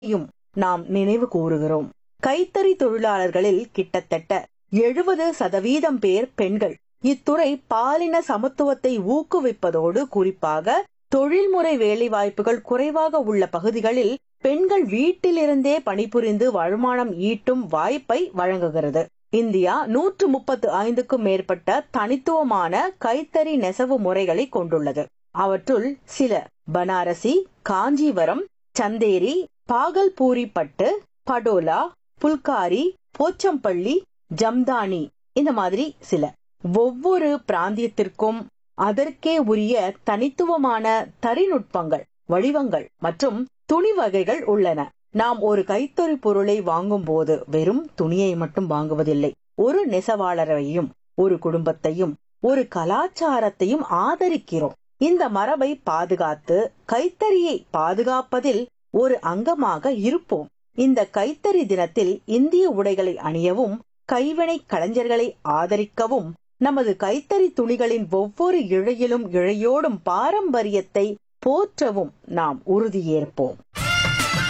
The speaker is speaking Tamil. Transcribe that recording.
யும் நாம் நினைவு கூறுகிறோம் கைத்தறி தொழிலாளர்களில் கிட்டத்தட்ட எழுபது சதவீதம் பேர் பெண்கள் இத்துறை பாலின சமத்துவத்தை ஊக்குவிப்பதோடு குறிப்பாக தொழில்முறை வேலைவாய்ப்புகள் குறைவாக உள்ள பகுதிகளில் பெண்கள் வீட்டிலிருந்தே பணிபுரிந்து வருமானம் ஈட்டும் வாய்ப்பை வழங்குகிறது இந்தியா நூற்று முப்பத்து ஐந்துக்கும் மேற்பட்ட தனித்துவமான கைத்தறி நெசவு முறைகளை கொண்டுள்ளது அவற்றுள் சில பனாரசி காஞ்சிவரம் சந்தேரி பாகல்பூரி பட்டு படோலா புல்காரி போச்சம்பள்ளி ஜம்தானி இந்த மாதிரி சில ஒவ்வொரு பிராந்தியத்திற்கும் அதற்கே உரிய தனித்துவமான தரிநுட்பங்கள் வடிவங்கள் மற்றும் துணி வகைகள் உள்ளன நாம் ஒரு கைத்தறி பொருளை வாங்கும் போது வெறும் துணியை மட்டும் வாங்குவதில்லை ஒரு நெசவாளரையும் ஒரு குடும்பத்தையும் ஒரு கலாச்சாரத்தையும் ஆதரிக்கிறோம் இந்த மரபை பாதுகாத்து கைத்தறியை பாதுகாப்பதில் ஒரு அங்கமாக இருப்போம் இந்த கைத்தறி தினத்தில் இந்திய உடைகளை அணியவும் கைவினை கலைஞர்களை ஆதரிக்கவும் நமது கைத்தறி துணிகளின் ஒவ்வொரு இழையிலும் இழையோடும் பாரம்பரியத்தை போற்றவும் நாம் உறுதியேற்போம்